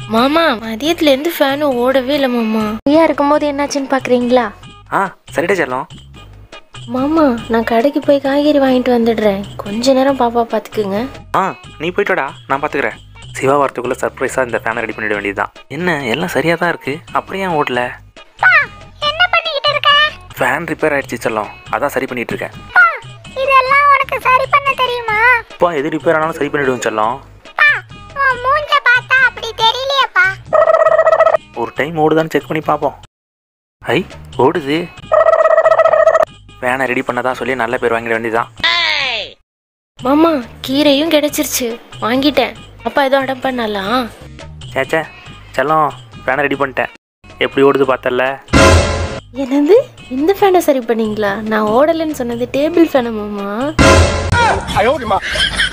மாமா மதியத்துல இருந்து ஃபேனு ஓடவே இல்லை மாமா ஃப்ரீயா இருக்கும்போது என்னாச்சுன்னு பாக்குறீங்களா ஆ சரிடா செல்லம் மாமா நான் கடைக்கு போய் காய்கறி வாங்கிட்டு வந்துடுறேன் கொஞ்ச நேரம் பாப்பா பாத்துக்குங்க ஆ நீ போயிட்டோடா நான் பார்த்துக்கிறேன் சிவா வாரத்துக்குள்ளே சர்ப்ரைஸாக இந்த ஃபேனை ரெடி பண்ணிட வேண்டியதுதான் என்ன எல்லாம் சரியாக தான் இருக்குது அப்படியே ஏன் ஓடல என்ன பண்ணிக்கிட்டு இருக்க ஃபேன் ரிப்பேர் ஆயிடுச்சு செல்லம் அதான் சரி பண்ணிட்டு இருக்கேன் பா, இதெல்லாம் உனக்கு சரி பண்ண தெரியுமா அப்பா எது ரிப்பேர் ஆனாலும் சரி பண்ணிடுவோம் செல்லம் பா, உன் மூஞ்ச பார்த்தா அப்படி தெரியலையேப்பா ஒரு டைம் ஓடுதான்னு செக் பண்ணி பார்ப்போம் ஐ ஓடுது ஃபேனை ரெடி பண்ணதா சொல்லி நல்ல பேர் வாங்கிட வேண்டியதுதான் மாமா கீரையும் கிடைச்சிருச்சு வாங்கிட்டேன் அப்பா ஏதோ அடம் பண்ணலாம் சேச்சே செல்லம் ஃபேனை ரெடி பண்ணிட்டேன் எப்படி ஓடுது பார்த்தல என்னது இந்த ஃபேனை சரி பண்ணீங்களா நான் ஓடலைன்னு சொன்னது டேபிள் ஃபேனை மாமா